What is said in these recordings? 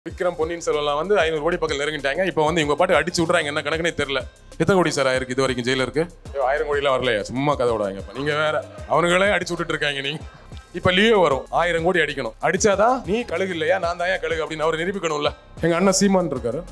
விக்ரம் பொன்னியின் செல்வன்லாம் வந்து ஐநூறு கோடி பக்கம் நெருங்கிட்டாங்க இப்போ வந்து இவங்க பாட்டு அடிச்சு விட்றாங்க என்ன கணக்குனே தெரியல எத்தனை கோடி சார் ஆயிருக்கு இது வரைக்கும் ஜெயில இருக்கு ஐயோ, ஆயிரம் கோடிலாம் வரலையா சும்மா கதை விடாங்கப்பா நீங்க வேற அவனுங்களே அடிச்சு விட்டுட்டு இருக்காங்க நீங்க இப்ப லியோ வரும் ஆயிரம் கோடி அடிக்கணும் அடிச்சாதான் நீ கழுகு இல்லையா நான் தான் ஏன் கழுகு அப்படின்னு அவர் நிரூபிக்கணும்ல எங்க அண்ணன் சீமான் இருக்காரு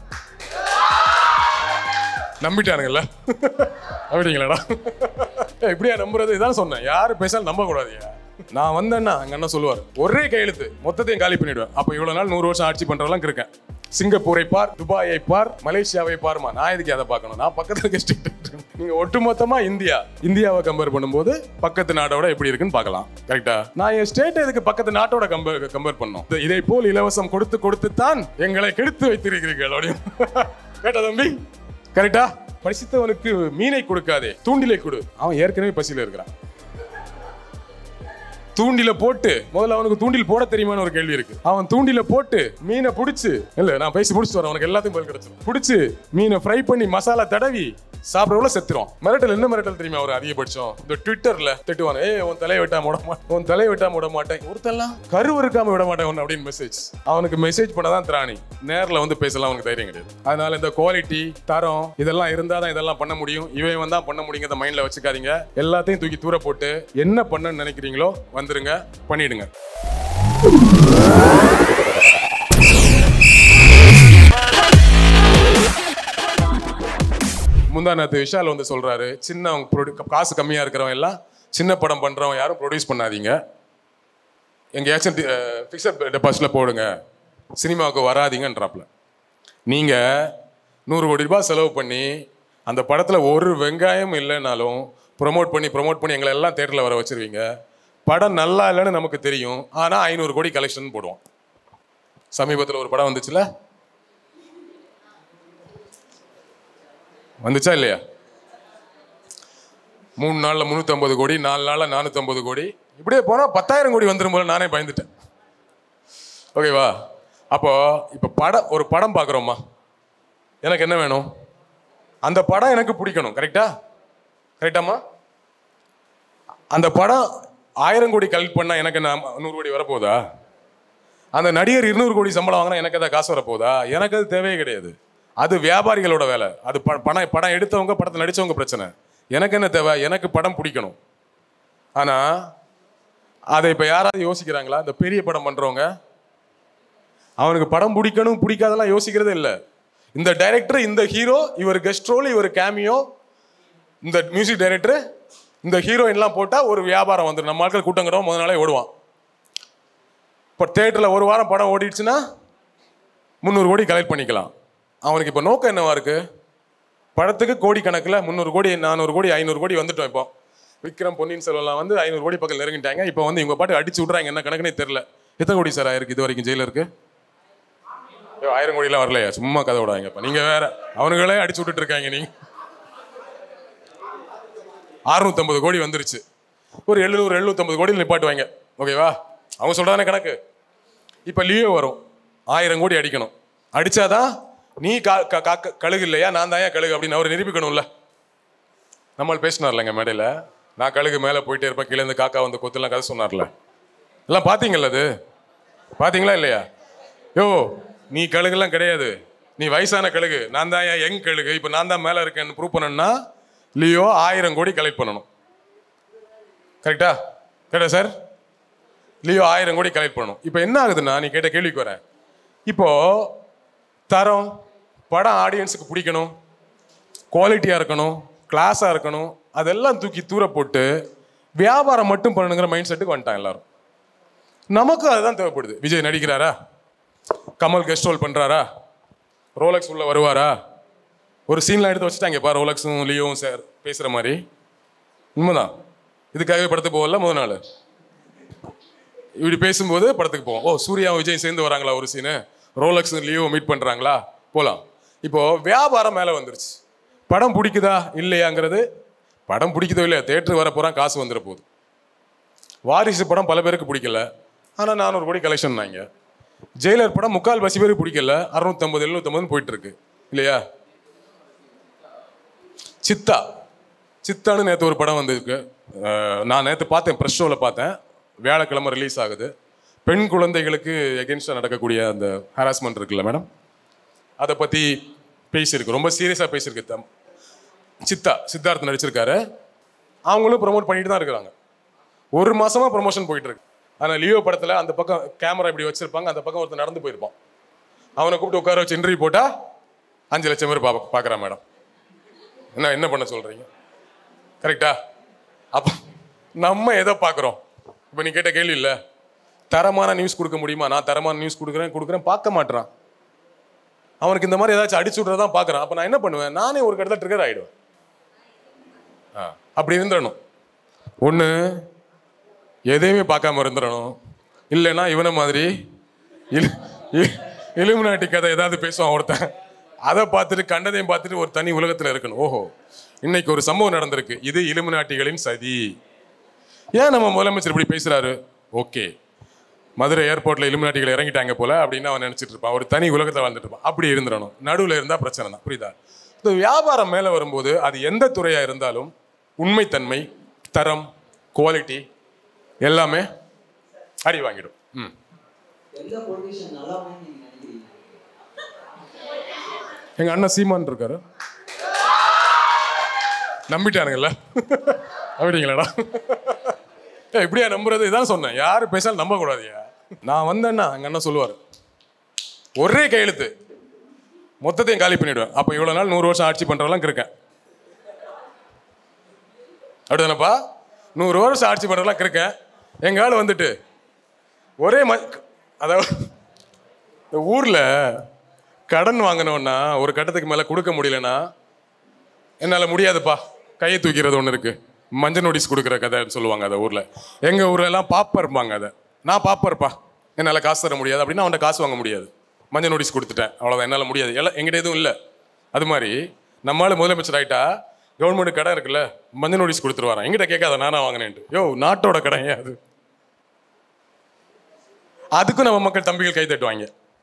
நம்பிட்டானுங்கல்ல நம்பிட்டீங்களாடா ஏய், இப்படியா நம்புறது இதான் சொன்னேன் யாரு பேசாலும் நம்ப கூடாதுயா நான் வந்தேன்னா எங்க அண்ணன் சொல்லுவார் ஒரே கையெழுத்து மொத்தத்தையும் காலி பண்ணிடுவேன் அப்ப இவ்வளவு நாள் நூறு வருஷம் ஆட்சி பண்றதெல்லாம் இருக்கேன் சிங்கப்பூரை பார் துபாயை பார் மலேசியாவை பாருமா நான் எதுக்கு அதை பார்க்கணும் நான் பக்கத்துல இருக்க ஸ்டேட் நீங்க ஒட்டுமொத்தமா இந்தியா இந்தியாவை கம்பேர் பண்ணும்போது பக்கத்து நாடோட எப்படி இருக்குன்னு பார்க்கலாம் கரெக்டா நான் என் ஸ்டேட் எதுக்கு பக்கத்து நாட்டோட கம்பேர் கம்பேர் பண்ணோம் இது- இதை போல் இலவசம் கொடுத்து கொடுத்து தான் எங்களை கெடுத்து வைத்திருக்கிறீர்கள் அப்படின்னு கேட்டா தம்பி கரெக்டா பசித்தவனுக்கு மீனை கொடுக்காதே தூண்டிலை கொடு அவன் ஏற்கனவே பசியில இருக்கிறான் தூண்டில போட்டு முதல்ல அவனுக்கு தூண்டில் போட தெரியுமான்னு ஒரு கேள்வி இருக்கு அவன் தூண்டில போட்டு மீனை புடிச்சு இல்ல நான் பேசி முடிச்சுட்டு வரேன் உனக்கு எல்லாத்தையும் பதில் கிடைச்சிடும் புடிச்சு மீனை ஃப்ரை பண்ணி மசாலா தடவி சாப்பிடறவள செத்துரும் மிரட்டல் என்ன மிரட்டல் தெரியுமா ஒரு அதிகபட்சம் இந்த ட்விட்டர்ல திட்டுவான் ஏய் உன் தலையை வெட்டாம விட மாட்டேன் உன் தலையை வெட்டாம விட மாட்டேன் ஒருத்தெல்லாம் கருவு இருக்காம விட மாட்டேன் உன்னை அப்படின்னு மெசேஜ் அவனுக்கு மெசேஜ் பண்ணதான் திராணி நேர்ல வந்து பேசலாம் அவனுக்கு தைரியம் கிடையாது அதனால இந்த குவாலிட்டி தரம் இதெல்லாம் இருந்தா தான் இதெல்லாம் பண்ண முடியும் இவன் வந்தா பண்ண முடியுங்கிறத மைண்ட்ல வச்சுக்காதீங்க எல்லாத்தையும் தூக்கி தூர போட்டு என்ன பண்ணணும்னு நினைக்கிறீங்களோ வந்துருங்க பண்ணிடுங்க முந்தா நேத்து விஷால் வந்து சொல்றாரு சின்ன produ- காசு கம்மியா இருக்கிறவங்க எல்லாம் சின்ன படம் பண்றவங்க யாரும் ப்ரொடியூஸ் பண்ணாதீங்க எங்கேயாச்சும் ஃபிக்ஸட் டெபாசிட்ல போடுங்க சினிமாவுக்கு வராதீங்கன்றாப்ல நீங்க நூறு கோடி ரூபாய் செலவு பண்ணி அந்த படத்துல ஒரு வெங்காயம் இல்லைனாலும் ப்ரோமோட் பண்ணி ப்ரோமோட் பண்ணி எங்களை எல்லாம் தேட்டரில் வர வச்சிருவீங்க படம் நல்லா இல்லைன்னு நமக்கு தெரியும் ஆனா ஐநூறு கோடி கலெக்ஷன் போடுவோம் சமீபத்தில் ஒரு படம் வந்துச்சுல வந்துச்சா இல்லையா மூணு நாள்ல முந்நூற்றம்பது கோடி நாலு நாள்ல நானூற்றம்பது கோடி இப்படியே போனா பத்தாயிரம் கோடி வந்துரும் போல நானே பயந்துட்டேன் ஓகேவா அப்போ இப்போ படம் ஒரு படம் பார்க்குறோம்மா எனக்கு என்ன வேணும் அந்த படம் எனக்கு பிடிக்கணும் கரெக்டா கரெக்டாம்மா அந்த படம் ஆயிரம் கோடி கலெக்ட் பண்ணா எனக்கு என்ன நூறு கோடி வரப்போகுதா அந்த நடிகர் இருநூறு கோடி சம்பளம் வாங்கினா எனக்கு எதாவது காசு வரப்போகுதா எனக்கு அது தேவையே கிடையாது அது வியாபாரிகளோட வேலை அது ப- பணம் படம் எடுத்தவங்க படத்தை நடிச்சவங்க பிரச்சனை எனக்கு என்ன தேவை எனக்கு படம் பிடிக்கணும் ஆனா அதை இப்போ யாராவது யோசிக்கிறாங்களா இந்த பெரிய படம் பண்றவங்க அவனுக்கு படம் பிடிக்கணும் பிடிக்காதெல்லாம் யோசிக்கிறதே இல்லை இந்த டைரக்டர் இந்த ஹீரோ இவர் கெஸ்ட் ரோல் இவர் கேமியோ இந்த மியூசிக் டைரக்டர் இந்த ஹீரோயின்லாம் போட்டால் ஒரு வியாபாரம் வந்துடும் நம்ம ஆட்கள் கூட்டம் கட்டவும் முதல் நாளே ஓடுவான் இப்போ தேட்டரில் ஒரு வாரம் படம் ஓடிடுச்சுன்னா முந்நூறு கோடி கலெக்ட் பண்ணிக்கலாம் அவனுக்கு இப்போ நோக்கம் என்னவா இருக்கு படத்துக்கு கோடி கணக்கில் முந்நூறு கோடி நானூறு கோடி ஐநூறு கோடி வந்துட்டோம் இப்போ விக்ரம் பொன்னியின் செல்வன்லாம் வந்து ஐநூறு கோடி பக்கம் நெருங்கிட்டாங்க இப்போ வந்து இவங்க பாட்டு அடிச்சு விட்றாங்க என்ன கணக்குனே தெரில எத்தனை கோடி சார் ஆயிருக்கு இது வரைக்கும் ஜெயில இருக்கு ஐயோ, ஆயிரம் கோடிலாம் வரலையா சும்மா கதை விடாங்கப்பா நீங்க வேற அவனுங்களே அடிச்சு விட்டுட்டு இருக்காங்க நீங்க அறுநூத்தம்பது கோடி வந்துருச்சு ஒரு எழுநூறு எழுநூத்தம்பது கோடியில் நிப்பாட்டுவாங்க ஓகேவா அவங்க சொல்றதானே கணக்கு இப்போ லியோ வரும் ஆயிரம் கோடி அடிக்கணும் அடிச்சாதான் நீ கா கா- காக்க கழுகு இல்லையா நான் தான் ஏன் கழுகு அப்படின்னு அவர் நிரூபிக்கணும்ல நம்மள் பேசினார்லங்க மேடையில் நான் கழுகு மேலே போயிட்டே இருப்பேன் கீழே இருந்து காக்கா வந்து கொத்துலாம் கதை சொன்னார்ல எல்லாம் பார்த்தீங்கல்ல அது பார்த்தீங்களா இல்லையா யோ நீ கழுகுலாம் கிடையாது நீ வயசான கழுகு நான் தான் ஏன் யங் கழுகு இப்போ நான் தான் மேலே இருக்கேன்னு ப்ரூவ் பண்ணணும்னா லியோ ஆயிரம் கோடி கலெக்ட் பண்ணணும் கரெக்டா கரெக்டா சார் லியோ ஆயிரம் கோடி கலெக்ட் பண்ணணும் இப்போ என்ன ஆகுதுன்னா நீ கேட்ட கேள்விக்கு வரேன் இப்போ தரம் படம் ஆடியன்ஸுக்கு பிடிக்கணும் குவாலிட்டியாக இருக்கணும் கிளாஸாக இருக்கணும் அதெல்லாம் தூக்கி தூர போட்டு வியாபாரம் மட்டும் பண்ணணுங்கிற மைண்ட் செட்டுக்கு வந்துட்டான் எல்லாரும் நமக்கு அதுதான் தேவைப்படுது விஜய் நடிக்கிறாரா கமல் கெஸ்ட் ரோல் பண்ணுறாரா ரோலக்ஸ் உள்ள வருவாரா ஒரு சீன்லாம் எடுத்து வச்சுட்டாங்க பா ரோலக்ஸும் லியோவும் சார் பேசுகிற மாதிரி உண்மைதான் இதுக்காகவே படத்துக்கு போகல முதல் நாள் இப்படி பேசும்போது படத்துக்கு போவோம் ஓ சூர்யா விஜய் சேர்ந்து வராங்களா ஒரு சீனு ரோலக்ஸ் லியோ மீட் பண்ணுறாங்களா போகலாம் இப்போ வியாபாரம் மேலே வந்துருச்சு படம் பிடிக்குதா இல்லையாங்கிறது படம் பிடிக்குதோ இல்லையா தேட்டருக்கு வர போகிறான் காசு வந்துட போகுது வாரிசு படம் பல பேருக்கு பிடிக்கல ஆனால் நானூறு கோடி கலெக்ஷன் நாங்க ஜெயிலர் படம் முக்கால் பசி பேருக்கு பிடிக்கல அறுநூத்தம்பது எழுநூத்தம்பதுன்னு போயிட்டு இருக்கு இல்லையா சித்தா சித்தான்னு நேற்று ஒரு படம் வந்திருக்கு அஹ் நான் நேற்று பார்த்தேன் ப்ரெஷ் ஷோவில் பார்த்தேன் வியாழக்கிழமை ரிலீஸ் ஆகுது பெண் குழந்தைகளுக்கு எகென்ஸ்டாக நடக்கக்கூடிய அந்த ஹராஸ்மெண்ட் இருக்குல்ல மேடம் அதை பற்றி பேசியிருக்கு ரொம்ப சீரியஸாக பேசியிருக்கு தம் சித்தா சித்தார்த் நடிச்சிருக்காரு அவங்களும் ப்ரோமோட் பண்ணிட்டு தான் இருக்கிறாங்க ஒரு மாசமா ப்ரொமோஷன் போயிட்டு இருக்கு ஆனால் லியோ படத்தில் அந்த பக்கம் கேமரா இப்படி வச்சிருப்பாங்க அந்த பக்கம் ஒருத்தர் நடந்து போயிருப்பான் அவனை கூப்பிட்டு உட்கார வச்சு இன்டர்வியூ போட்டா அஞ்சு லட்சம் பேர் பார்க்க பார்க்குறான் மேடம் என்ன என்ன பண்ண சொல்றீங்க கரெக்டா அப்போ நம்ம எதை பார்க்குறோம் இப்போ நீ கேட்ட கேள்வி இல்லை தரமான நியூஸ் கொடுக்க முடியுமா நான் தரமான நியூஸ் கொடுக்குறேன் கொடுக்குறேன் பார்க்க மாட்றான் அவனுக்கு இந்த மாதிரி ஏதாச்சும் அடிச்சு விட்றதான் பார்க்குறான் அப்போ நான் என்ன பண்ணுவேன் நானே ஒரு கடத்தில் ட்ரிகர் ஆகிடுவேன் ஆ அப்படி இருந்துடணும் ஒன்று எதையுமே பார்க்காம இருந்துடணும் இல்லைன்னா இவனை மாதிரி இலு இலுமினாட்டி கதை ஏதாவது பேசுவான் ஒருத்தன் அதை பார்த்துட்டு கண்டதையும் பார்த்துட்டு ஒரு தனி உலகத்தில் இருக்கணும் ஓஹோ இன்னைக்கு ஒரு சம்பவம் நடந்திருக்கு இது இலுமினாட்டிகளின் சதி ஏன் நம்ம முதலமைச்சர் இப்படி பேசுறாரு ஓகே மதுரை ஏர்போர்ட்ல இலுமினாட்டிகள் இறங்கிட்டாங்க போல அப்படின்னு அவன் நினைச்சிட்டு இருப்பான் ஒரு தனி உலகத்தில் வாழ்ந்துட்டு இருப்பான் அப்படி இருந்துடணும் நடுவில் இருந்தா பிரச்சனை தான் புரியுதா இந்த வியாபாரம் மேலே வரும்போது அது எந்த துறையா இருந்தாலும் உண்மைத்தன்மை தரம் குவாலிட்டி எல்லாமே அடி வாங்கிடும் ம் எந்த பொலிட்டிஷியன் நல்லா நீங்க நினைக்கிறீங்க எங்க அண்ணன் சீமான் இருக்காரு நம்பிட்டானுங்கல்ல அப்படிங்களாடா ஏய் இப்படியா நம்புறது இதான் சொன்னேன் யாரு பேசாலும் நம்ப கூடாதுயா நான் வந்தேன்னா எங்க அண்ணன் சொல்லுவார் ஒரே கையெழுத்து மொத்தத்தையும் காலி பண்ணிடுவேன் அப்போ இவ்வளோ நாள் நூறு வருஷம் ஆட்சி பண்ணுறவெல்லாம் இருக்கேன் அப்படிதானப்பா நூறு வருஷம் ஆட்சி பண்ணுறவெல்லாம் இருக்கேன் எங்க ஆள் வந்துட்டு ஒரே ம அதாவது இந்த ஊரில் கடன் வாங்கினோன்னா ஒரு கட்டத்துக்கு மேலே கொடுக்க முடியலன்னா என்னால் முடியாதுப்பா கையை தூக்கிறது ஒன்று இருக்கு மஞ்சள் நோட்டீஸ் கொடுக்குற கதைன்னு சொல்லுவாங்க அதை ஊரில் எங்கள் ஊர்லலாம் பாப்பர்பாங்க அதை நான் பாப்பர்ப்பா என்னால் காசு தர முடியாது அப்படின்னா அவன்கிட்ட காசு வாங்க முடியாது மஞ்சள் நோட்டீஸ் கொடுத்துட்டேன் அவ்வளோதான் என்னால் முடியாது எல்லாம் எங்கிட்ட எதுவும் இல்லை அது மாதிரி நம்மளால முதலமைச்சர் ஆயிட்டா கவர்மெண்ட் கடன் இருக்குல்ல மஞ்சள் நோட்டீஸ் கொடுத்துருவாரான் எங்கிட்ட கேட்காத நானா வாங்கினேன்ட்டு யோ நாட்டோட கடன் ஏன் அது அதுக்கும் நம்ம மக்கள் தம்பிகள் கை தட்டுவாங்க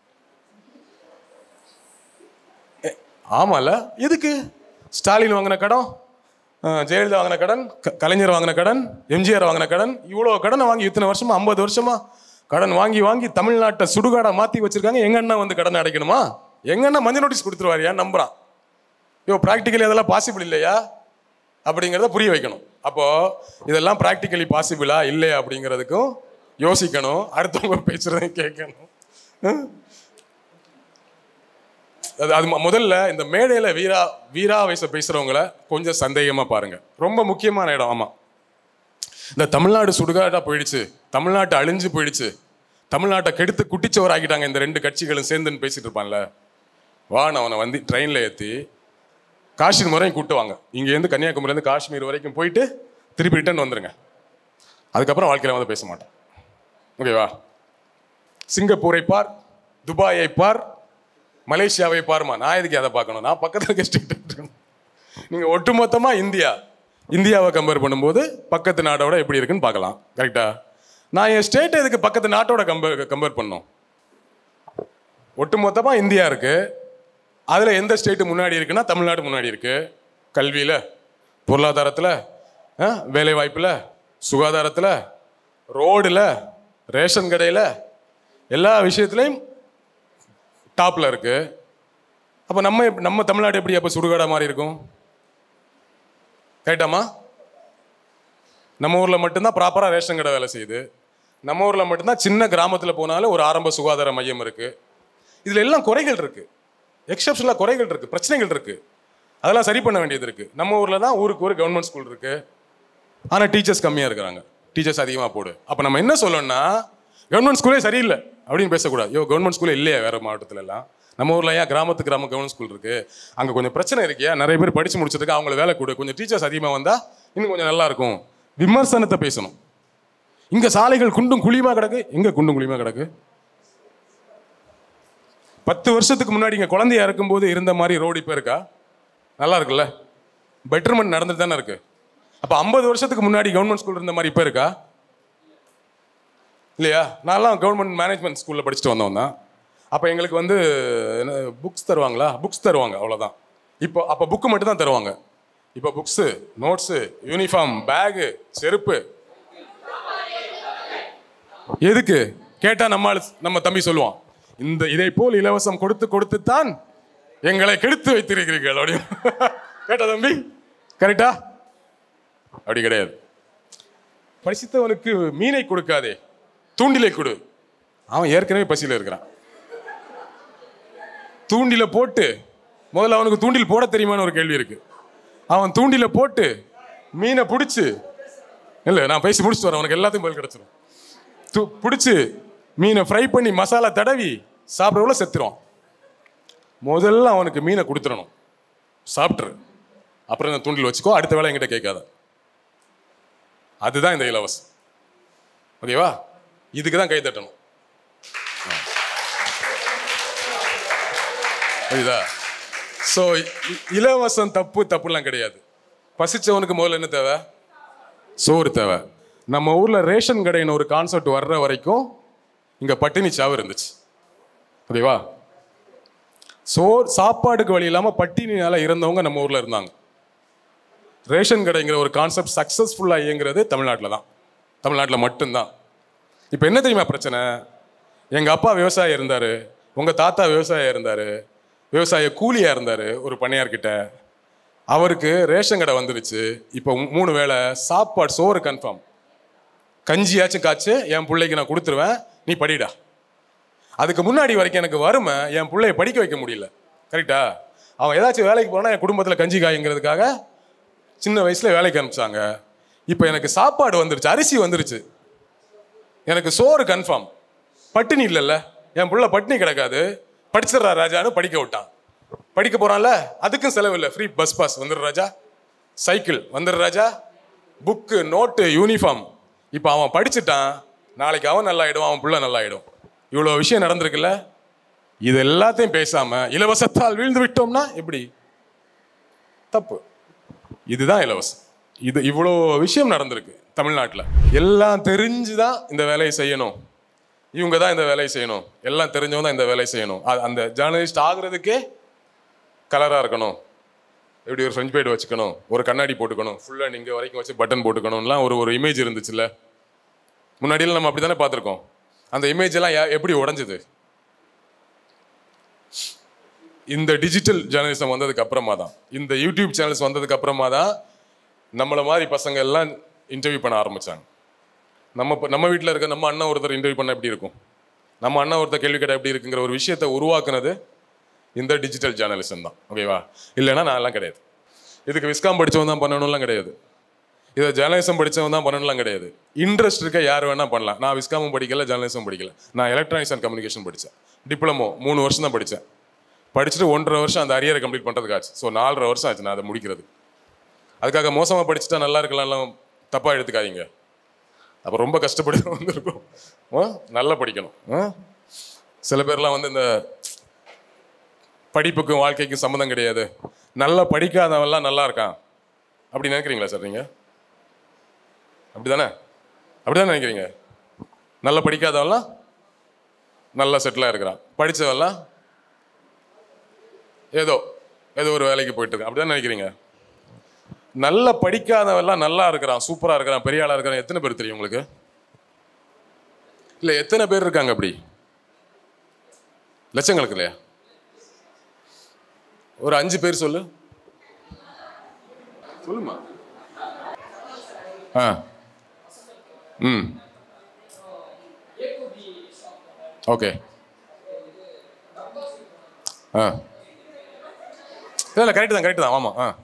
எ- ஆமால எதுக்கு ஸ்டாலின் வாங்கின கடன் அஹ், ஜெயலலிதா வாங்கின கடன் க- கலைஞர் வாங்கின கடன் எம்ஜிஆர் வாங்கின கடன் இவ்வளோ கடனை வாங்கி இத்தனை வருஷமா ஐம்பது வருஷமா கடன் வாங்கி வாங்கி தமிழ்நாட்டை சுடுகாடா மாத்தி வச்சிருக்காங்க எங்க அண்ணா வந்து கடன் அடைக்கணுமா எங்க அண்ணா மஞ்சள் நோட்டீஸ் கொடுத்துருவாரியா நம்புறான் யோ ப்ராக்டிக்கலி அதெல்லாம் பாசிபிள் இல்லையா அப்படிங்கிறத புரிய வைக்கணும் அப்போ இதெல்லாம் ப்ராக்டிக்கலி பாசிபிளா இல்லையா அப்படிங்கிறதுக்கும் யோசிக்கணும் அடுத்தவங்க பேசுறதையும் கேட்கணும் ஹம்? அது அது மொ- முதல்ல இந்த மேடையில வீரா வீரா வயசை பேசுறவங்கள கொஞ்சம் சந்தேகமா பாருங்க ரொம்ப முக்கியமான இடம் ஆமா இந்த தமிழ்நாடு சுடுகாடா போயிடுச்சு தமிழ்நாட்டு அழிஞ்சு போயிடுச்சு தமிழ்நாட்டை கெடுத்து குட்டிச்சவர் ஆக்கிட்டாங்க இந்த ரெண்டு கட்சிகளும் சேர்ந்துன்னு பேசிட்டு இருப்பான்ல வா நான் அவனை வந்து ட்ரெயினில் ஏற்றி காஷ்மீர் வரையும் கூட்டு வாங்க இங்கேருந்து கன்னியாகுமரியிலேருந்து காஷ்மீர் வரைக்கும் போயிட்டு திருப்பி ரிட்டர்ன் வந்துருங்க அதுக்கப்புறம் வாழ்க்கையில் வந்து பேச மாட்டேன் ஓகேவா சிங்கப்பூரை பார் துபாயை பார் மலேசியாவை பாருமா நான் எதுக்கு அதை பார்க்கணும் நான் பக்கத்தில் இருக்க ஸ்டேட் இருக்கணும் நீங்கள் ஒட்டுமொத்தமாக இந்தியா இந்தியாவை கம்பேர் பண்ணும்போது பக்கத்து நாடோட எப்படி இருக்குன்னு பார்க்கலாம் கரெக்டா நான் என் ஸ்டேட் எதுக்கு பக்கத்து நாட்டோட கம்பேர் கம்பேர் பண்ணோம் ஒட்டுமொத்தமாக இந்தியா இருக்கு அதில் எந்த ஸ்டேட்டு முன்னாடி இருக்குன்னா தமிழ்நாடு முன்னாடி இருக்கு கல்வியில் பொருளாதாரத்தில் வேலை வாய்ப்பில் சுகாதாரத்தில் ரோடில் ரேஷன் கடையில் எல்லா விஷயத்துலையும் டாப்பில் இருக்கு அப்போ நம்ம எப்- நம்ம தமிழ்நாடு எப்படி அப்போ சுடுகாடா மாதிரி இருக்கும் கேட்டாமா நம்ம ஊரில் மட்டும்தான் ப்ராப்பராக ரேஷன் கடை வேலை செய்யுது நம்ம ஊரில் மட்டும்தான் சின்ன கிராமத்தில் போனாலும் ஒரு ஆரம்ப சுகாதார மையம் இருக்குது இதில் எல்லாம் குறைகள் இருக்குது எக்ஸப்ஷனலாக குறைகள் இருக்குது பிரச்சனைகள் இருக்குது அதெல்லாம் சரி பண்ண வேண்டியது இருக்குது நம்ம ஊரில் தான் ஊருக்கு ஒரு கவர்மெண்ட் ஸ்கூல் இருக்குது ஆனால் டீச்சர்ஸ் கம்மியாக இருக்கிறாங்க டீச்சர்ஸ் அதிகமாக போடு அப்போ நம்ம என்ன சொல்லணும்னா கவர்மெண்ட் ஸ்கூலே சரியில்லை அப்படின்னு பேசக்கூடாது யோ கவர்மெண்ட் ஸ்கூலே இல்லையா வேறு மாவட்டத்துல எல்லாம் நம்ம ஊரில் ஏன் கிராமத்து கிராம கவர்மெண்ட் ஸ்கூல் இருக்குது அங்கே கொஞ்சம் பிரச்சனை இருக்கியா நிறைய பேர் படித்து முடிச்சதுக்கு அவங்கள வேலை கொடு கொஞ்சம் டீச்சர்ஸ் அதிகமாக வந்தால் இன்னும் கொஞ்சம் நல்லா இருக்கும் விமர்சனத்தை பேசணும் இங்கே சாலைகள் குண்டும் குழியுமா கிடக்கு எங்கே குண்டும் குழியுமா கிடக்கு பத்து வருஷத்துக்கு முன்னாடி இங்கே குழந்தையா இருக்கும்போது இருந்த மாதிரி ரோடு இப்போ இருக்கா நல்லா இருக்குல்ல பெட்டர்மெண்ட் நடந்துட்டு தானே இருக்கு அப்போ ஐம்பது வருஷத்துக்கு முன்னாடி கவர்மெண்ட் ஸ்கூல் இருந்த மாதிரி இப்போ இருக்கா இல்லையா நான்லாம் கவர்மெண்ட் மேனேஜ்மெண்ட் ஸ்கூலில் படிச்சுட்டு வந்தவன் தான் அப்போ எங்களுக்கு வந்து என்ன புக்ஸ் தருவாங்களா புக்ஸ் தருவாங்க அவ்வளோதான் இப்போ அப்போ புக்கு மட்டும் தான் தருவாங்க இப்போ புக்ஸு நோட்ஸு யூனிஃபார்ம் பேகு செருப்பு எதுக்கு கேட்டா நம்ம ஆளு- நம்ம தம்பி சொல்லுவான் இந்த இதை போல் இலவசம் கொடுத்து கொடுத்துத்தான் எங்களை கெடுத்து வைத்திருக்கிறீர்கள் அப்படின்னு கேட்டா தம்பி கரெக்டா அப்படி கிடையாது பசித்தவனுக்கு மீனை கொடுக்காதே தூண்டிலை கொடு அவன் ஏற்கனவே பசியில் இருக்கிறான் தூண்டில போட்டு முதல்ல அவனுக்கு தூண்டில் போட தெரியுமான்னு ஒரு கேள்வி இருக்கு அவன் தூண்டில போட்டு மீனை பிடிச்சு இல்லை நான் பேசி முடிச்சுட்டு வரேன் அவனுக்கு எல்லாத்தையும் பதில் கிடச்சிரும் து பிடிச்சி மீனை ஃப்ரை பண்ணி மசாலா தடவி சாப்பிட்றவள செத்துருவான் முதல்ல அவனுக்கு மீனை கொடுத்துடணும் சாப்பிட்ரு அப்புறம் இந்த தூண்டில் வச்சுக்கோ அடுத்த வேலை என்கிட்ட கேட்காத அதுதான் இந்த இலவசம் ஓகேவா இதுக்கு தான் கை தட்டணும் புரியுதா ஸோ இலவசம் தப்பு தப்புலாம் கிடையாது பசிச்சவனுக்கு முதல்ல என்ன தேவை சோறு தேவை நம்ம ஊர்ல ரேஷன் கடைன்னு ஒரு கான்செப்ட் வர்ற வரைக்கும் இங்க பட்டினி சாவு இருந்துச்சு ஓகேவா சோர் சாப்பாடுக்கு வழி இல்லாம பட்டினியால இறந்தவங்க நம்ம ஊர்ல இருந்தாங்க ரேஷன் கடைங்கிற ஒரு கான்செப்ட் சக்சஸ்ஃபுல்லா இயங்குறது தமிழ்நாட்டில் தான் தமிழ்நாட்டில் மட்டும்தான் இப்போ என்ன தெரியுமா பிரச்சனை எங்க அப்பா விவசாயி இருந்தாரு உங்க தாத்தா விவசாயி இருந்தாரு விவசாய கூலியா இருந்தாரு ஒரு பண்ணையார்கிட்ட அவருக்கு ரேஷன் கடை வந்துருச்சு இப்போ மூ- மூணு வேளை சாப்பாடு சோறு கன்ஃபார்ம் கஞ்சியாச்சும் காய்ச்சு என் பிள்ளைக்கு நான் கொடுத்துருவேன் நீ படிடா அதுக்கு முன்னாடி வரைக்கும் எனக்கு வறுமை என் பிள்ளைய படிக்க வைக்க முடியல கரெக்டா அவன் ஏதாச்சும் வேலைக்கு போனா என் குடும்பத்தில் கஞ்சி காய்ங்கிறதுக்காக சின்ன வயசுல வேலைக்கு அனுப்பிச்சாங்க இப்போ எனக்கு சாப்பாடு வந்துருச்சு அரிசி வந்துருச்சு எனக்கு சோறு கன்ஃபார்ம் பட்டினி இல்லைல்ல என் புள்ள பட்டினி கிடக்காது படிச்சிடுறா ராஜான்னு படிக்க விட்டான் படிக்க போறான்ல அதுக்கும் செலவு இல்லை ஃப்ரீ பஸ் பாஸ் வந்துடு ராஜா சைக்கிள் வந்துடு ராஜா புக்கு நோட்டு யூனிஃபார்ம் இப்போ அவன் படிச்சுட்டான் நாளைக்கு அவன் நல்லாயிடும் அவன் புள்ள நல்லாயிடும் இவ்வளோ விஷயம் நடந்திருக்குல்ல இது எல்லாத்தையும் பேசாம இலவசத்தால் வீழ்ந்து விட்டோம்னா எப்படி தப்பு இதுதான் இலவசம் இது இவ்வளோ விஷயம் நடந்திருக்கு தமிழ்நாட்டில் எல்லாம் தெரிஞ்சு தான் இந்த வேலையை செய்யணும் இவங்க தான் இந்த வேலையை செய்யணும் எல்லாம் தெரிஞ்சவங்க தான் இந்த வேலையை செய்யணும் அ- அந்த ஜேர்னலிஸ்ட் ஆகுறதுக்கே கலராக இருக்கணும் எப்படி ஒரு ஃப்ரெஞ்ச் பேட் வச்சுக்கணும் ஒரு கண்ணாடி போட்டுக்கணும் ஃபுல்லாக நீங்கள் வரைக்கும் வச்சு பட்டன் போட்டுக்கணும்லாம் ஒரு ஒரு இமேஜ் இருந்துச்சுல்ல முன்னாடியெல்லாம் நம்ம அப்படி தானே பார்த்துருக்கோம் அந்த இமேஜ் எல்லாம் யா- எப்படி உடஞ்சுது இந்த டிஜிட்டல் ஜேர்னலிசம் வந்ததுக்கு அப்புறமா தான் இந்த யூடியூப் சேனல்ஸ் வந்ததுக்கு அப்புறமா தான் நம்மள மாதிரி பசங்க எல்லாம் இன்டர்வியூ பண்ண ஆரம்பிச்சாங்க நம்ம இப்ப- நம்ம வீட்டில் இருக்க நம்ம அண்ணன் ஒருத்தர் இன்டர்வியூ பண்ண எப்படி இருக்கும் நம்ம அண்ணன் ஒருத்தர் கேள்வி கேட்ட எப்படி இருக்குங்கிற ஒரு விஷயத்தை உருவாக்குனது இந்த டிஜிட்டல் ஜேர்னலிசம் தான் ஓகேவா இல்லைன்னா நான் எல்லாம் கிடையாது இதுக்கு விஸ்காம் படிச்சவன் தான் பண்ணணும்லாம் கிடையாது இதை ஜேர்னலிசம் படிச்சவன் தான் பண்ணணும்லாம் கிடையாது இன்ட்ரெஸ்ட் இருக்க யார் வேணா பண்ணலாம் நான் விஸ்காமும் படிக்கல ஜேர்னலிசம் படிக்கல நான் எலக்ட்ரானிக்ஸ் அண்ட் கம்யூனிகேஷன் படித்தேன் டிப்ளமோ மூணு வருஷம் தான் படித்தேன் படிச்சுட்டு ஒன்றரை வருஷம் அந்த அரியரை கம்ப்ளீட் பண்ணுறதுக்கு ஆச்சு ஸோ நாலரை வருஷம் ஆச்சு நான் அதை முடிக்கிறது அதுக்காக மோசமாக படிச்சுட்டா நல்லா இருக்கலாம்லாம் தப்பாக எடுத்துக்காதீங்க அப்போ ரொம்ப கஷ்டப்பட்டு வந்திருக்கும் ஆ? நல்லா படிக்கணும் ஆ? சில பேர்லாம் வந்து இந்த படிப்புக்கும் வாழ்க்கைக்கும் சம்மந்தம் கிடையாது நல்லா படிக்காதவன்லாம் நல்லா இருக்கான் அப்படி நினைக்கிறீங்களா சார் நீங்கள் அப்படிதானே அப்படிதான் நினைக்கிறீங்க நல்லா படிக்காதவன்லாம் நல்லா செட்டிலாக இருக்கிறான் படித்தவன்லாம் ஏதோ ஏதோ ஒரு வேலைக்கு போயிட்டு இருக்கான் அப்படிதான் நினைக்கிறீங்க நல்லா படிக்காதவன்லாம் நல்லா இருக்கிறான் சூப்பரா இருக்கிறான் பெரிய ஆளா இருக்கிறான் எத்தனை பேர் தெரியும் உங்களுக்கு இல்ல எத்தனை பேர் இருக்காங்க அப்படி லட்சங்களுக்கு இல்லையா ஒரு அஞ்சு பேர் சொல்லு சொல்லுமா ஆ ம் ஓகே ஆ இல்லை இல்லை கரெக்டு தான் கரெக்டு தான் ஆமாம் ஆ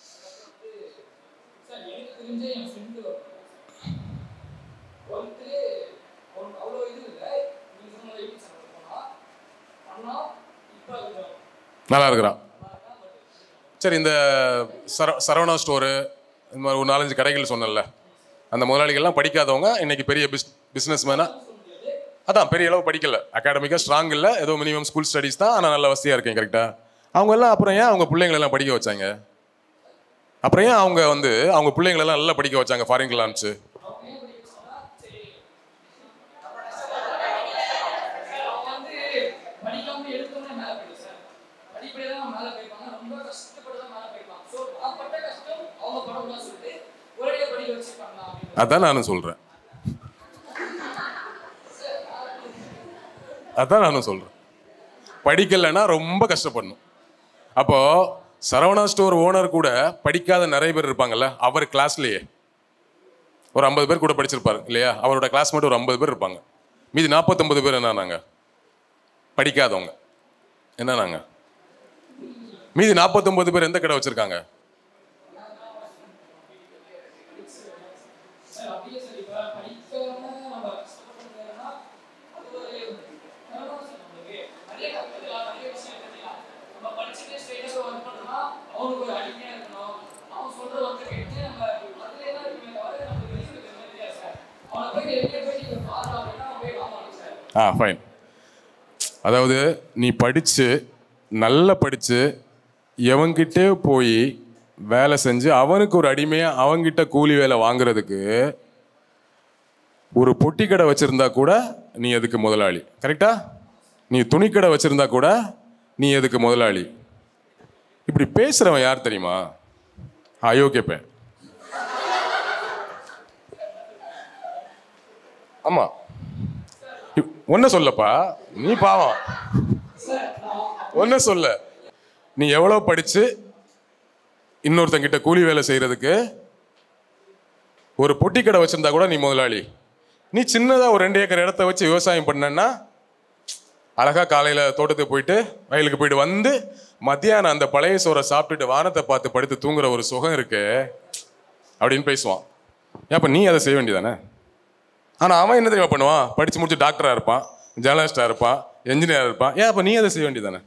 நல்லா இருக்கிறான் சரி இந்த சர சரவணா ஸ்டோரு இந்த மாதிரி ஒரு நாலஞ்சு கடைகள் சொன்னேன்ல அந்த முதலாளிகள்லாம் படிக்காதவங்க இன்னைக்கு பெரிய பிஸ் பிஸ்னஸ் அதான் பெரிய அளவு படிக்கல அகாடமிக்காக ஸ்ட்ராங் இல்லை ஏதோ மினிமம் ஸ்கூல் ஸ்டடீஸ் தான் ஆனால் நல்ல வசதியாக இருக்கேன் கரெக்டாக அவங்க எல்லாம் அப்புறம் ஏன் அவங்க பிள்ளைங்களை எல்லாம் படிக்க வச்சாங்க அப்புறம் ஏன் அவங்க வந்து அவங்க பிள்ளைங்களை எல்லாம் நல்லா படிக்க வச்சாங்க ஃபாரின்ல அனுப்பிச்சு படிக்காம எடுத்தோன்னே மேல போயிடும் சார் படிப்படியாக தான் மேல போயிருப்பாங்க ரொம்ப கஷ்டப்பட்டு தான் மேல போயிருப்பாங்க ஸோ நான் பட்ட கஷ்டம் அவங்க படம்லாம் சொல்லிட்டு ஒரே படிக்க வச்சு பண்ணலாம் அப்படின்னு அதான் நானும் சொல்கிறேன் அதான் நானும் சொல்றேன் படிக்கலைன்னா ரொம்ப கஷ்டப்படணும் அப்போ சரவணா ஸ்டோர் ஓனர் கூட படிக்காத நிறைய பேர் இருப்பாங்கல்ல அவர் கிளாஸ்லயே ஒரு ஐம்பது பேர் கூட படிச்சிருப்பாரு இல்லையா அவரோட கிளாஸ் மட்டும் ஒரு ஐம்பது பேர் இருப்பாங்க மீதி நாற்பத்தொம்பது பேர் என்ன நாங்க படிக்காதவங்க என்ன நாங்க மீதி நாற்பத்தொம்பது பேர் எந்த கடை வச்சிருக்காங்க சார் அப்படியே சார் இப்போ படிக்காம நம்ம கஷ்டப்பட்டுருந்தோம்னா அது ஒரு நிலவரம் சார் நம்மளுக்கு நிறைய கற்றுக்கலாம் நிறைய விஷயம் கற்றுக்கலாம் நம்ம படிச்சுட்டு ஸ்ட்ரெயிட்டாக ஒர்க் பண்ணோம்னா அவனுக்கு ஒரு அடிமையாக இருக்கணும் அவன் சொல்கிற ஒர்க்கை கேட்டு நம்ம அதிலே தான் இருக்குமே தவிர நமக்கு வெளியே இருக்கிறது தெரியாது சார் அவனை போயிட்டு வெளியே போயிட்டு இங்கே பாரு அப்படின்னா அவன் போய் வாங்கணும் சார் ஆ ஃபைன் அதாவது நீ படித்து நல்லா படித்து எவன்கிட்டே போய் வேலை செஞ்சு அவனுக்கு ஒரு அடிமையாக அவன்கிட்ட கூலி வேலை வாங்குறதுக்கு ஒரு பொட்டி கடை வச்சுருந்தா கூட நீ எதுக்கு முதலாளி கரெக்டா நீ துணிக்கடை வச்சுருந்தா கூட நீ எதுக்கு முதலாளி இப்படி பேசுகிறவன் யார் தெரியுமா அயோக்கியப்பேன் ஆமாம் ஒன்ன சொல்லப்பா நீ பாவம் ஒன்ன சொல்ல நீ எவ்வளோ படிச்சு இன்னொருத்தங்கிட்ட கூலி வேலை செய்யறதுக்கு ஒரு பொட்டி கடை வச்சிருந்தா கூட நீ முதலாளி நீ சின்னதா ஒரு ரெண்டு ஏக்கர் இடத்த வச்சு விவசாயம் பண்ணன்னா அழகா காலையில தோட்டத்துக்கு போயிட்டு வயலுக்கு போயிட்டு வந்து மத்தியானம் அந்த பழைய சோறை சாப்பிட்டுட்டு வானத்தை பார்த்து படுத்து தூங்குற ஒரு சுகம் இருக்கு அப்படின்னு பேசுவான் அப்ப நீ அதை செய்ய வேண்டியதானே ஆனா அவன் என்ன தெரியுமா பண்ணுவான் படிச்சு முடிச்சு டாக்டரா இருப்பான் ஜேர்னலிஸ்டா இருப்பான் என்ஜினியரா இருப்பான் ஏன் அப்ப நீ அதை செய்ய வேண்டியதானே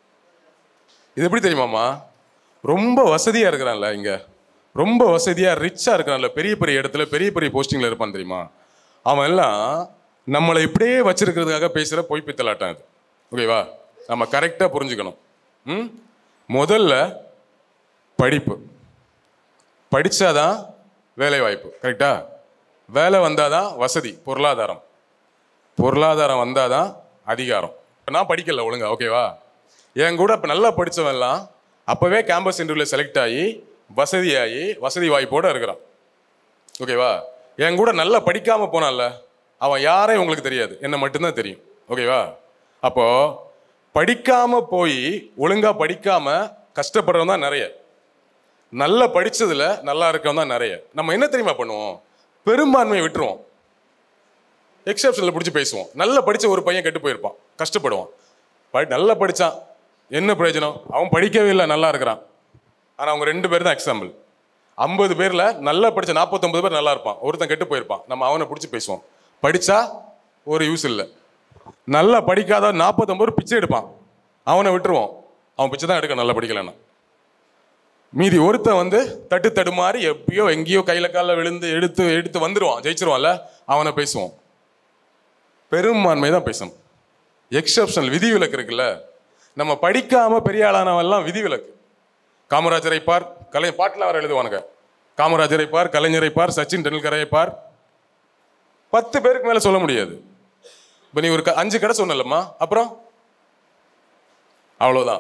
இது எப்படி தெரியுமாமா ரொம்ப வசதியா இருக்கிறான்ல இங்க ரொம்ப வசதியா ரிச்சா இருக்கிறான்ல பெரிய பெரிய இடத்துல பெரிய பெரிய போஸ்டிங்ல இருப்பான் தெரியுமா அவன் எல்லாம் நம்மளை இப்படியே வச்சிருக்கிறதுக்காக பேசுற பொய் பித்தலாட்டம் இது ஓகேவா நம்ம கரெக்டா புரிஞ்சுக்கணும் ம் முதல்ல படிப்பு படிச்சாதான் வேலை வாய்ப்பு கரெக்டா வேலை வந்தாதான் வசதி பொருளாதாரம் பொருளாதாரம் வந்தாதான் அதிகாரம் இப்ப நான் படிக்கல ஒழுங்கா ஓகேவா என் கூட இப்போ நல்லா படிச்சவன்லாம் அப்போவே கேம்பஸ் இன்டர்வியூவில் செலக்ட் ஆகி வசதியாகி வசதி வாய்ப்போடு இருக்கிறான் ஓகேவா என் கூட நல்லா படிக்காம போனான்ல அவன் யாரையும் உங்களுக்கு தெரியாது என்ன மட்டும்தான் தெரியும் ஓகேவா அப்போ படிக்காம போய் ஒழுங்கா படிக்காம கஷ்டப்படுறவன் தான் நிறைய நல்லா படிச்சதுல நல்லா இருக்கவன் தான் நிறைய நம்ம என்ன தெரியுமா பண்ணுவோம் பெரும்பான்மையை விட்டுருவோம் எக்ஸப்ஷனில் பிடிச்சி பேசுவோம் நல்லா படிச்ச ஒரு பையன் கெட்டு போயிருப்பான் கஷ்டப்படுவான் படி நல்லா படிச்சான் என்ன பிரயோஜனம் அவன் படிக்கவே இல்லை நல்லா இருக்கிறான் ஆனால் அவங்க ரெண்டு பேர் தான் எக்ஸாம்பிள் ஐம்பது பேரில் நல்லா படிச்ச நாற்பத்தொம்பது பேர் நல்லா இருப்பான் ஒருத்தன் கெட்டு போயிருப்பான் நம்ம அவனை பிடிச்சி பேசுவோம் படிச்சா ஒரு யூஸ் இல்லை நல்லா படிக்காத நாற்பத்தொம்பது பேர் பிச்சை எடுப்பான் அவனை விட்டுருவோம் அவன் பிச்சை தான் எடுக்க நல்லா படிக்கலைன்னா மீதி ஒருத்தன் வந்து தட்டு தடுமாறி எப்பயோ எங்கேயோ கையில காலில் விழுந்து எடுத்து எடுத்து வந்துருவான் ஜெயிச்சிருவான்ல அவனை பேசுவோம் பெரும்பான்மை தான் பேசணும் எக்ஸப்ஷனல் விதிவிலக்கு இருக்குல்ல நம்ம படிக்காம பெரிய ஆளானவெல்லாம் விதிவிலக்கு காமராஜரை பார் கலை பாட்டில் வர எழுதுவானுங்க காமராஜரை பார் கலைஞரை பார் சச்சின் டெண்டுல்கரை பார் பத்து பேருக்கு மேல சொல்ல முடியாது இப்போ நீ ஒரு க- அஞ்சு கடை சொன்னலம்மா அப்புறம் அவ்வளோதான்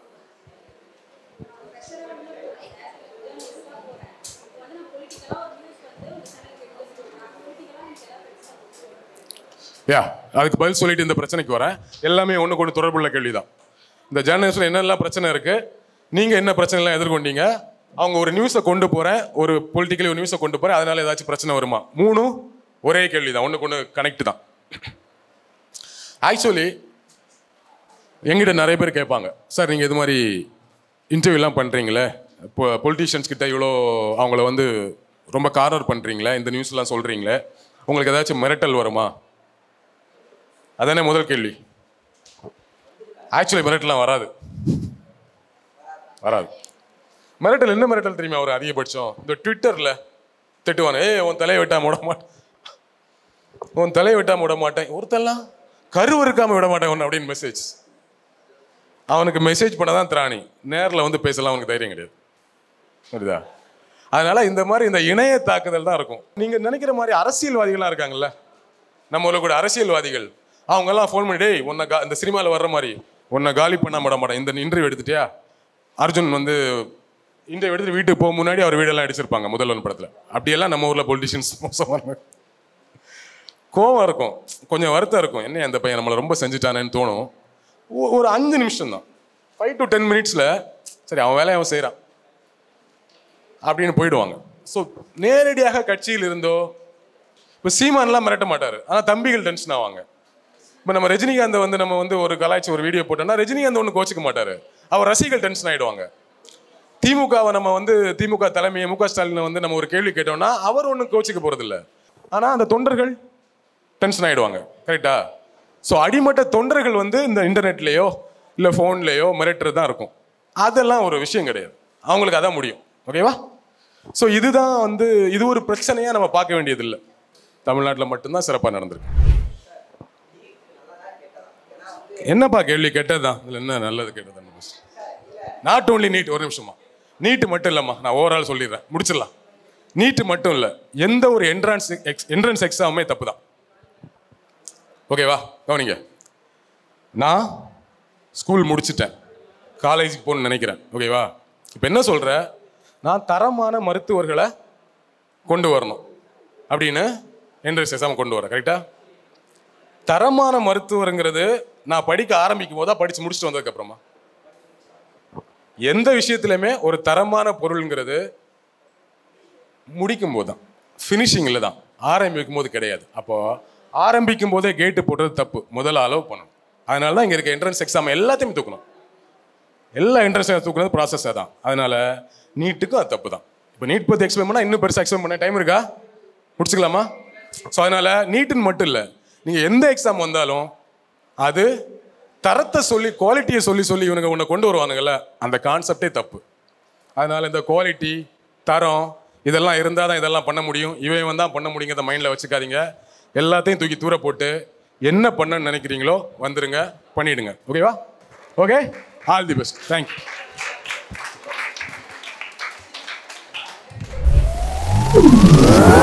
யா அதுக்கு பதில் சொல்லிட்டு இந்த பிரச்சனைக்கு வரேன் எல்லாமே ஒன்றுக்கு ஒன்று தொடர்புள்ள கேள்வி தான் இந்த ஜேர்னலிஸ்டில் என்னெல்லாம் பிரச்சனை இருக்கு நீங்கள் என்ன பிரச்சனைலாம் எதிர்கொண்டீங்க அவங்க ஒரு நியூஸை கொண்டு போகிறேன் ஒரு பொலிட்டிக்கலி ஒரு நியூஸை கொண்டு போகிறேன் அதனால ஏதாச்சும் பிரச்சனை வருமா மூணும் ஒரே கேள்வி தான் ஒன்றுக்கு ஒன்று கனெக்ட் தான் ஆக்சுவலி எங்கிட்ட நிறைய பேர் கேட்பாங்க சார் நீங்கள் இது மாதிரி இன்டர்வியூலாம் பண்ணுறீங்களே இப்போ பொலிட்டீஷியன்ஸ் கிட்ட இவ்வளோ அவங்கள வந்து ரொம்ப கார்னர் பண்ணுறீங்களே இந்த நியூஸ்லாம் சொல்கிறீங்களே உங்களுக்கு ஏதாச்சும் மிரட்டல் வருமா அதானே முதல் கேள்வி ஆக்சுவலி மிரட்டலாம் வராது வராது மிரட்டல் என்ன மிரட்டல் தெரியுமா ஒரு அதிகபட்சம் இந்த ட்விட்டரில் திட்டுவானே ஏய் உன் தலையை வெட்டாம விட மாட்டேன் உன் தலையை வெட்டாம விட மாட்டேன் ஒருத்தெல்லாம் கருவு இருக்காம விட மாட்டேன் உன்னை அப்படின்னு மெசேஜ் அவனுக்கு மெசேஜ் பண்ண தான் திராணி நேரில் வந்து பேசலாம் அவனுக்கு தைரியம் கிடையாது புரியுதா அதனால இந்த மாதிரி இந்த இணைய தாக்குதல் தான் இருக்கும் நீங்க நினைக்கிற மாதிரி அரசியல்வாதிகள்லாம் இருக்காங்கல்ல நம்ம ஊர்ல கூட அரசியல்வாதிகள் அவங்கெல்லாம் ஃபோன் பண்ணி டேய் உன்னை கா இந்த சினிமாவில் வர்ற மாதிரி உன்னை காலி பண்ண விட மாட்டேன் இந்த இன்டர்வியூ எடுத்துட்டியா அர்ஜுன் வந்து இன்டர்வியூ எடுத்துட்டு வீட்டுக்கு போக முன்னாடி அவர் வீடெல்லாம் அடிச்சிருப்பாங்க முதல்வன் படத்தில் அப்படியெல்லாம் நம்ம ஊரில் பொலிட்டிஷியன்ஸ் மோசமான கோவம் இருக்கும் கொஞ்சம் வருத்தம் இருக்கும் என்ன அந்த பையன் நம்மளை ரொம்ப செஞ்சுட்டானேன்னு தோணும் ஒ- ஒரு அஞ்சு நிமிஷம் தான் ஃபைவ் டு டென் மினிட்ஸில் சரி அவன் வேலையை அவன் செய்கிறான் அப்படின்னு போயிடுவாங்க ஸோ நேரடியாக கட்சியில் இருந்தோ இப்போ சீமான்லாம் மிரட்ட மாட்டார் ஆனால் தம்பிகள் டென்ஷன் ஆவாங்க இப்போ நம்ம ரஜினிகாந்தை வந்து நம்ம வந்து ஒரு கலாய்ச்சி ஒரு வீடியோ போட்டோம்னா ரஜினிகாந்த் ஒன்று கோச்சிக்க மாட்டார் அவர் ரசிகர்கள் டென்ஷன் ஆகிடுவாங்க திமுகவை நம்ம வந்து திமுக தலைமையை மு க ஸ்டாலினை வந்து நம்ம ஒரு கேள்வி கேட்டோம்னா அவர் ஒன்றும் கோச்சிக்க போகிறதில்ல ஆனால் அந்த தொண்டர்கள் டென்ஷன் ஆகிடுவாங்க கரெக்டா ஸோ அடிமட்ட தொண்டர்கள் வந்து இந்த இன்டர்நெட்லேயோ இல்லை ஃபோன்லேயோ மிரட்டுறது தான் இருக்கும் அதெல்லாம் ஒரு விஷயம் கிடையாது அவங்களுக்கு அதான் முடியும் ஓகேவா ஸோ இதுதான் வந்து இது ஒரு பிரச்சனையாக நம்ம பார்க்க வேண்டியதில்லை தமிழ்நாட்டில் மட்டும்தான் சிறப்பாக நடந்திருக்கு என்னப்பா கேள்வி கெட்டது தான் இதில் என்ன நல்லது கெட்டது நாட் ஓன்லி நீட் ஒரு நிமிஷமா நீட் மட்டும் இல்லைம்மா நான் ஓவரால் சொல்லிடுறேன் முடிச்சிடலாம் நீட் மட்டும் இல்லை எந்த ஒரு என்ட்ரன்ஸ் எக்ஸ் என்ட்ரன்ஸ் எக்ஸாமுமே தப்பு தான் ஓகேவா கவனிங்க நான் ஸ்கூல் முடிச்சிட்டேன் காலேஜுக்கு போகணும்னு நினைக்கிறேன் ஓகேவா இப்போ என்ன சொல்கிறேன் நான் தரமான மருத்துவர்களை கொண்டு வரணும் அப்படின்னு என்ட்ரன்ஸ் எக்ஸாம் கொண்டு வரேன் கரெக்டா தரமான மருத்துவருங்கிறது நான் படிக்க ஆரம்பிக்கும் போதா படித்து முடிச்சுட்டு வந்ததுக்கப்புறமா எந்த விஷயத்துலையுமே ஒரு தரமான பொருளுங்கிறது முடிக்கும் போது தான் ஃபினிஷிங்கில் தான் ஆரம்பிக்கும் போது கிடையாது அப்போ ஆரம்பிக்கும் போதே கேட்டு போடுறது தப்பு முதல்ல அலோவ் பண்ணணும் அதனால தான் இங்கே இருக்க என்ட்ரன்ஸ் எக்ஸாம் எல்லாத்தையுமே தூக்கணும் எல்லா என்ட்ரன்ஸ் தூக்குறது ப்ராசஸாக தான் அதனால நீட்டுக்கும் அது தப்பு தான் இப்போ நீட் பற்றி எக்ஸ்பிளைன் பண்ணால் இன்னும் பெருசாக எக்ஸ்பிளைன் பண்ண டைம் இருக்கா முடிச்சுக்கலாமா ஸோ அதனால நீட்டுன்னு மட்டும் இல்லை நீங்கள் எந்த எக்ஸாம் வந்தாலும் அது தரத்தை சொல்லி குவாலிட்டியை சொல்லி சொல்லி இவனுங்க உன்னை கொண்டு வருவானுங்கல்ல அந்த கான்செப்டே தப்பு அதனால இந்த குவாலிட்டி தரம் இதெல்லாம் இருந்தால் தான் இதெல்லாம் பண்ண முடியும் இவன் தான் பண்ண முடியுங்கிறத மைண்டில் வச்சுக்காதீங்க எல்லாத்தையும் தூக்கி தூர போட்டு என்ன பண்ணணும்னு நினைக்கிறீங்களோ வந்துருங்க பண்ணிடுங்க ஓகேவா okay all the best thank you Thank